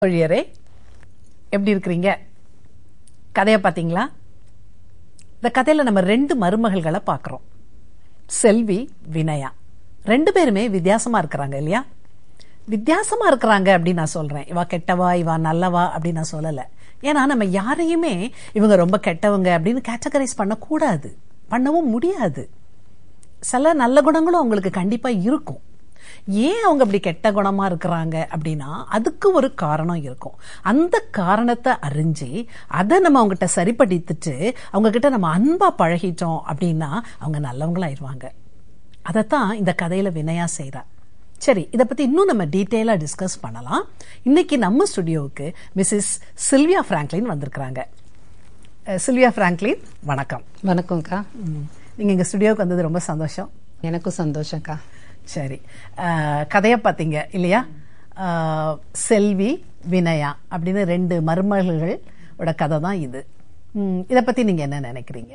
ஒழியரே எப்படி இருக்கிறீங்க கதையை பார்த்தீங்களா இந்த கதையில நம்ம ரெண்டு மருமகள்களை பார்க்குறோம் செல்வி வினயா ரெண்டு பேருமே வித்தியாசமா இருக்கிறாங்க இல்லையா வித்தியாசமா இருக்கிறாங்க அப்படின்னு நான் சொல்றேன் இவா கெட்டவா இவா நல்லவா அப்படின்னு நான் சொல்லல ஏன்னா நம்ம யாரையுமே இவங்க ரொம்ப கெட்டவங்க அப்படின்னு கேட்டகரைஸ் பண்ணக்கூடாது பண்ணவும் முடியாது சில நல்ல குணங்களும் அவங்களுக்கு கண்டிப்பா இருக்கும் ஏன் அவங்க அப்படி கெட்ட குணமா இருக்கிறாங்க அப்படின்னா அதுக்கு ஒரு காரணம் இருக்கும் அந்த காரணத்தை அறிஞ்சு அதை நம்ம அவங்ககிட்ட சரிப்படுத்திட்டு அவங்க கிட்ட நம்ம அன்பா பழகிட்டோம் அப்படின்னா அவங்க நல்லவங்களாயிருவாங்க அதைத்தான் இந்த கதையில வினயா செய்றா சரி இதை பத்தி இன்னும் நம்ம டீட்டெயிலா டிஸ்கஸ் பண்ணலாம் இன்னைக்கு நம்ம ஸ்டுடியோவுக்கு மிஸ்ஸஸ் சில்வியா பிராங்க்லின் வந்திருக்கிறாங்க அஹ், சில்வியா பிராங்க்லின் வணக்கம் வணக்கம்க்கா ம். நீங்க எங்க ஸ்டுடியோவுக்கு வந்தது ரொம்ப சந்தோஷம் எனக்கும் சந்தோஷம்க்கா சரி அஹ், கதைய பார்த்தீங்க இல்லையா அஹ், செல்வி வினயா அப்படின்னு ரெண்டு மருமகளோட கதை தான் இது ம், இத பத்தி நீங்க என்ன நினைக்கிறீங்க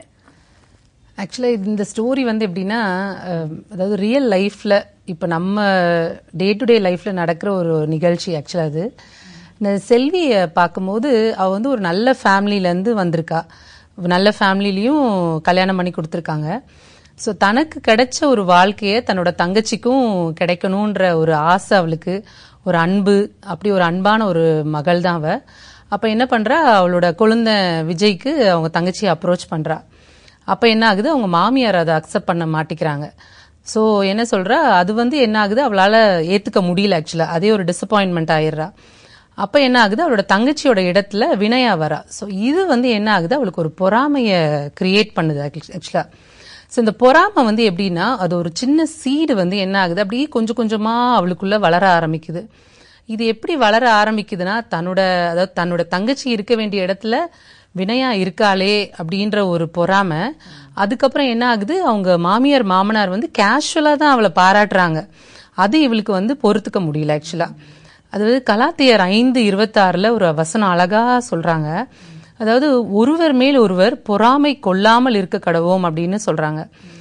ஆக்சுவலாக இந்த ஸ்டோரி வந்து எப்படின்னா அஹ், அதாவது ரியல் லைஃப்பில் இப்போ நம்ம டே டு டே லைஃப்பில் நடக்கிற ஒரு நிகழ்ச்சி ஆக்சுவலாக அது இந்த செல்வியை பார்க்கும்போது அவள் வந்து ஒரு நல்ல ஃபேமிலியிலேருந்து வந்திருக்கா நல்ல ஃபேமிலிலையும் கல்யாணம் பண்ணி கொடுத்துருக்காங்க ஸோ தனக்கு கிடைச்ச ஒரு வாழ்க்கையை தன்னோட தங்கச்சிக்கும் கிடைக்கணுன்ற ஒரு ஆசை அவளுக்கு ஒரு அன்பு அப்படி ஒரு அன்பான ஒரு மகள் தான் அவ அப்ப என்ன பண்றா அவளோட குழந்தை விஜய்க்கு அவங்க தங்கச்சியை அப்ரோச் பண்றா அப்ப என்ன ஆகுது அவங்க மாமியார் அதை அக்செப்ட் பண்ண மாட்டிக்கிறாங்க ஸோ என்ன சொல்றா அது வந்து என்ன ஆகுது அவளால ஏத்துக்க முடியல ஆக்சுவலா அதே ஒரு டிசப்பாயின்மெண்ட் ஆயிடுறா அப்ப என்ன ஆகுது அவளோட தங்கச்சியோட இடத்துல வினயா வரா ஸோ இது வந்து என்ன ஆகுது அவளுக்கு ஒரு பொறாமைய கிரியேட் பண்ணுது ஆக்சுவலா ஸோ இந்த பொறாமை வந்து எப்படின்னா அது ஒரு சின்ன சீடு வந்து என்ன ஆகுது அப்படியே கொஞ்சம் கொஞ்சமா அவளுக்குள்ள வளர ஆரம்பிக்குது இது எப்படி வளர ஆரம்பிக்குதுன்னா தன்னோட அதாவது தன்னோட தங்கச்சி இருக்க வேண்டிய இடத்துல வினயா இருக்காளே அப்படின்ற ஒரு பொறாமை அதுக்கப்புறம் என்ன ஆகுது அவங்க மாமியார் மாமனார் வந்து கேஷுவலா தான் அவளை பாராட்டுறாங்க அது இவளுக்கு வந்து பொறுத்துக்க முடியல ஆக்சுவலா அதாவது கலாத்தியர் ஐந்து இருபத்தாறுல ஒரு வசனம் அழகா சொல்றாங்க அதாவது ஒருவர் மேல் ஒருவர் பொறாமை கொள்ளாமல் இருக்க கடவோம் அப்படின்னு சொல்றாங்க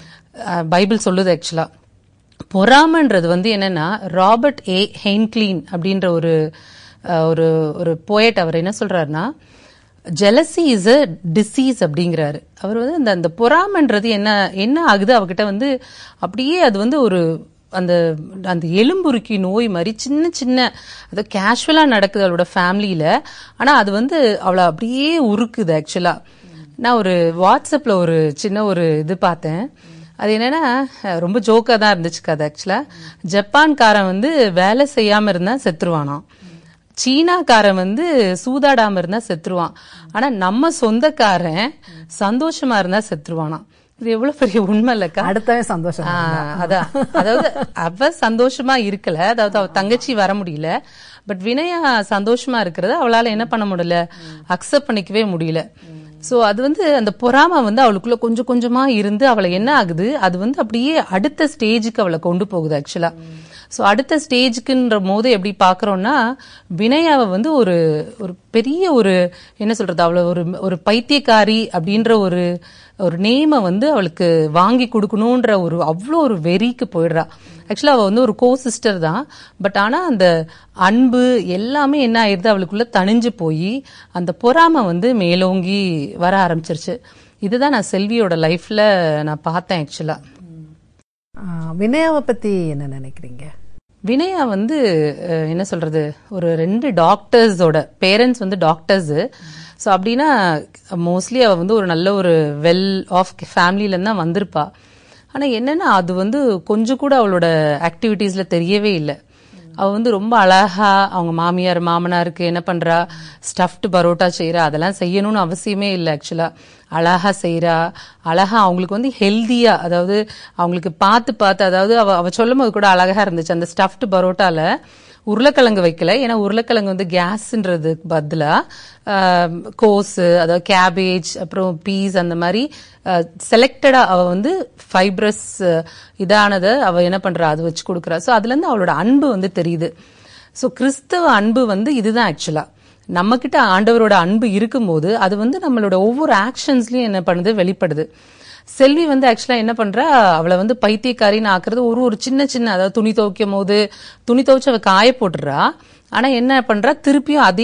அஹ் பைபிள் சொல்லுது ஆக்சுவலா பொறாமன்றது வந்து என்னன்னா ராபர்ட் ஏ ஹெய்ன்க்ளீன் அப்படின்ற ஒரு அஹ், ஒரு ஒரு போயட் அவர் என்ன சொல்றாருன்னா ஜெலசி இஸ் அ டிசீஸ் அப்படிங்கிறாரு அவர் வந்து அந்த அந்த பொறாமன்றது என்ன என்ன ஆகுது அவகிட்ட வந்து அப்படியே அது வந்து ஒரு அந்த அந்த எலும்புருக்கி நோய் மாதிரி சின்ன சின்ன அது கேஷுவலா நடக்குது அவளோட ஃபேமிலியில ஆனா அது வந்து அவளை அப்படியே உருக்குது ஆக்சுவலா நான் ஒரு வாட்ஸ்அப்ல ஒரு சின்ன ஒரு இது பார்த்தேன் அது என்னன்னா அஹ், ரொம்ப ஜோக்கா தான் இருந்துச்சு கதை ஆக்சுவலா ஜப்பான்காரன் வந்து வேலை செய்யாம இருந்தா செத்துருவானாம் சீனாக்காரன் வந்து சூதாடாம இருந்தா செத்துருவான் ஆனா நம்ம சொந்தக்காரன் சந்தோஷமா இருந்தா செத்துருவானாம் இது எவ்வளவு பெரிய உண்மை இல்லக்கா அடுத்தவன் சந்தோஷம் ஆ, அதான் அதாவது அவ சந்தோஷமா இருக்கல அதாவது அவ தங்கச்சி வர முடியல பட் வினயா சந்தோஷமா இருக்கிறத அவளால என்ன பண்ண முடியல அக்செப்ட் பண்ணிக்கவே முடியல சோ அது வந்து அந்த பொறாமை வந்து அவளுக்குள்ள கொஞ்சம் கொஞ்சமா இருந்து அவளை என்ன ஆகுது அது வந்து அப்படியே அடுத்த ஸ்டேஜுக்கு அவளை கொண்டு போகுது ஆக்சுவலா சோ அடுத்த ஸ்டேஜுக்குன்ற போது எப்படி பாக்குறோம்னா வினயாவை வந்து ஒரு ஒரு பெரிய ஒரு என்ன சொல்றது அவளை ஒரு ஒரு பைத்தியக்காரி அப்படின்ற ஒரு ஒரு நேமை வந்து அவளுக்கு வாங்கி கொடுக்கணுன்ற ஒரு அவ்வளோ ஒரு வெறிக்கு போயிடுறா ஆக்சுவலா அவ வந்து ஒரு கோ சிஸ்டர் தான் பட் ஆனா அந்த அன்பு எல்லாமே என்ன ஆயிருது அவளுக்குள்ள தணிஞ்சு போய் அந்த பொறாமை வந்து மேலோங்கி வர ஆரம்பிச்சிருச்சு இதுதான் நான் செல்வியோட லைஃப்ல நான் பார்த்தேன் ஆக்சுவலா அஹ், வினயாவை பத்தி என்ன நினைக்கிறீங்க வினயா வந்து அஹ், என்ன சொல்றது ஒரு ரெண்டு டாக்டர்ஸோட பேரண்ட்ஸ் வந்து டாக்டர்ஸ் ஸோ அப்படின்னா மோஸ்ட்லி அவ வந்து ஒரு நல்ல ஒரு வெல் ஆஃப் ஃபேமிலியில தான் வந்திருப்பா ஆனா என்னன்னா அது வந்து கொஞ்சம் கூட அவளோட ஆக்டிவிட்டீஸ்ல தெரியவே இல்லை அவ வந்து ரொம்ப அழகா அவங்க மாமியார் மாமனாருக்கு என்ன பண்றா ஸ்டஃப்டு பரோட்டா செய்யறா அதெல்லாம் செய்யணும்னு அவசியமே இல்லை ஆக்சுவலா அழகா செய்றா அழகா அவங்களுக்கு வந்து ஹெல்தியா அதாவது அவங்களுக்கு பார்த்து பார்த்து அதாவது அவ அவ சொல்லும் போது கூட அழகா இருந்துச்சு அந்த ஸ்டஃப்டு பரோட்டால உருளைக்கிழங்கு வைக்கல ஏன்னா உருளைக்கிழங்கு வந்து கேஸ்ன்றதுக்கு பதிலா கோஸ் அதாவது கேபேஜ் அப்புறம் பீஸ் அந்த மாதிரி செலக்டடா அவ வந்து ஃபைப்ரஸ் இதானதை அவ என்ன பண்றா அது வச்சு கொடுக்குறா ஸோ அதுல இருந்து அவளோட அன்பு வந்து தெரியுது ஸோ கிறிஸ்தவ அன்பு வந்து இதுதான் ஆக்சுவலா நம்ம கிட்ட ஆண்டவரோட அன்பு இருக்கும்போது அது வந்து நம்மளோட ஒவ்வொரு ஆக்ஷன்ஸ்லயும் என்ன பண்ணுது வெளிப்படுது செல்வி வந்து ஆக்சுவலா என்ன பண்றா அவளை வந்து பைத்தியக்காரின்னு ஆக்குறது ஒரு ஒரு சின்ன சின்ன அதாவது துணி துவைக்கும் போது துணி துவைச்சு அவ காய போட்டுறா ஆனா என்ன பண்றா திருப்பியும் அதே